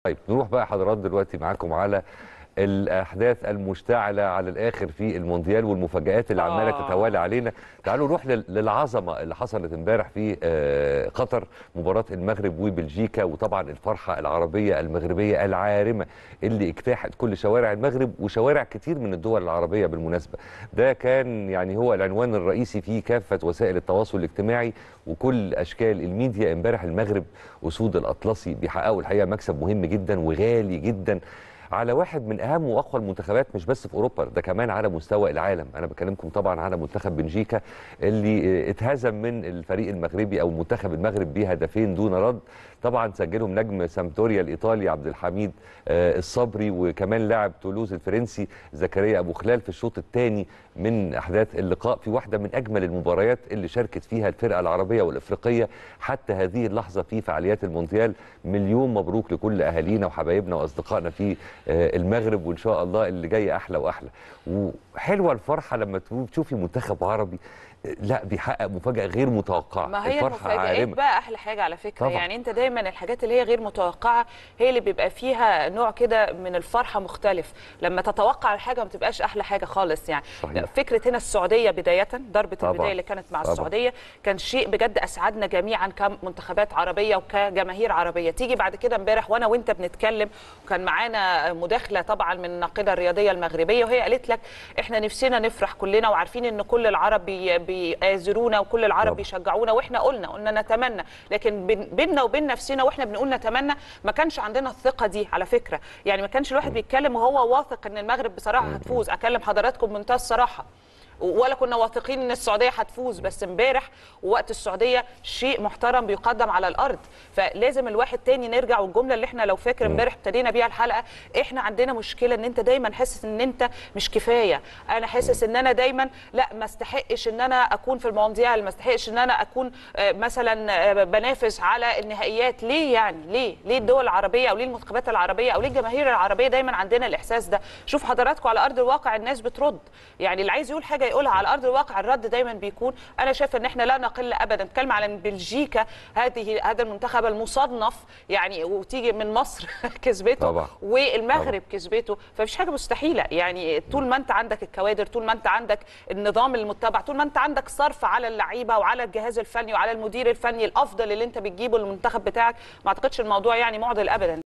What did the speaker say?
طيب نروح بقى حضرات دلوقتي معاكم على الاحداث المشتعله على الاخر في المونديال والمفاجات اللي عماله آه. تتوالى علينا تعالوا نروح لل- للعظمه اللي حصلت امبارح في آه، قطر مباراه المغرب وبلجيكا وطبعا الفرحه العربيه المغربيه العارمه اللي اجتاحت كل شوارع المغرب وشوارع كتير من الدول العربيه بالمناسبه ده كان يعني هو العنوان الرئيسي في كافه وسائل التواصل الاجتماعي وكل اشكال الميديا امبارح المغرب اسود الاطلسي بيحققوا الحقيقه مكسب مهم جدا وغالي جدا على واحد من اهم واقوى المنتخبات مش بس في اوروبا ده كمان على مستوى العالم انا بكلمكم طبعا على منتخب بلجيكا اللي اتهزم من الفريق المغربي او منتخب المغرب بهدفين دون رد طبعا سجلهم نجم سامتوريا الايطالي عبد الحميد آه، الصبري وكمان لاعب تولوز الفرنسي زكريا ابو خلال في الشوط الثاني من احداث اللقاء في واحده من اجمل المباريات اللي شاركت فيها الفرقه العربيه والافريقيه حتى هذه اللحظه في فعاليات المونديال مليون مبروك لكل اهالينا وحبايبنا واصدقائنا في آه، المغرب وان شاء الله اللي جاي احلى واحلى وحلوه الفرحه لما تشوفي منتخب عربي آه، لا بيحقق مفاجاه غير متوقعه ما هي الفرحه المفاجآت عارمه بقى احلى حاجه على فكره طبعاً. يعني انت دايما الحاجات اللي هي غير متوقعه هي اللي بيبقى فيها نوع كده من الفرحه مختلف لما تتوقع الحاجه ما بتبقاش احلى حاجه خالص يعني صحيح. فكره هنا السعوديه بدايه ضربه طبعاً. البدايه اللي كانت مع طبعاً. السعوديه كان شيء بجد اسعدنا جميعا كمنتخبات عربيه وكجماهير عربيه تيجي بعد كده امبارح وانا وانت بنتكلم وكان معانا مداخله طبعا من الناقده الرياضيه المغربيه وهي قالت لك احنا نفسنا نفرح كلنا وعارفين ان كل العرب بي- بيآزرونا وكل العرب طبعاً. بيشجعونا واحنا قلنا قلنا نتمنى لكن بين- بيننا وبين نفسنا واحنا بنقول نتمنى ما كانش عندنا الثقه دي على فكره يعني ما كانش الواحد بيتكلم وهو واثق ان المغرب بصراحه هتفوز اكلم حضراتكم بمنتهى الصراحه ولا كنا واثقين ان السعوديه هتفوز بس امبارح وقت السعوديه شيء محترم بيقدم على الارض فلازم الواحد تاني نرجع والجمله اللي احنا لو فاكر امبارح ابتدينا بيها الحلقه احنا عندنا مشكله ان انت دايما حاسس ان انت مش كفايه انا حاسس ان انا دايما لا ما استحقش ان انا اكون في المونديال ما استحقش ان انا اكون آه، مثلا آه، بنافس على النهائيات ليه يعني ليه ليه الدول العربيه او ليه المنتخبات العربيه او ليه الجماهير العربيه دايما عندنا الاحساس ده شوف حضراتكم على ارض الواقع الناس بترد يعني اللي عايز يقول حاجه يقولها على ارض الواقع الرد دايما بيكون انا شايفه ان احنا لا نقل ابدا نتكلم على ان بلجيكا هذه هذا المنتخب المصنف يعني وتيجي من مصر كسبته طبعا. والمغرب كسبته فمفيش حاجه مستحيله يعني طول ما انت عندك الكوادر طول ما انت عندك النظام المتبع طول ما انت عندك صرف على اللعيبه وعلى الجهاز الفني وعلى المدير الفني الافضل اللي انت بتجيبه للمنتخب بتاعك ما اعتقدش الموضوع يعني معضل ابدا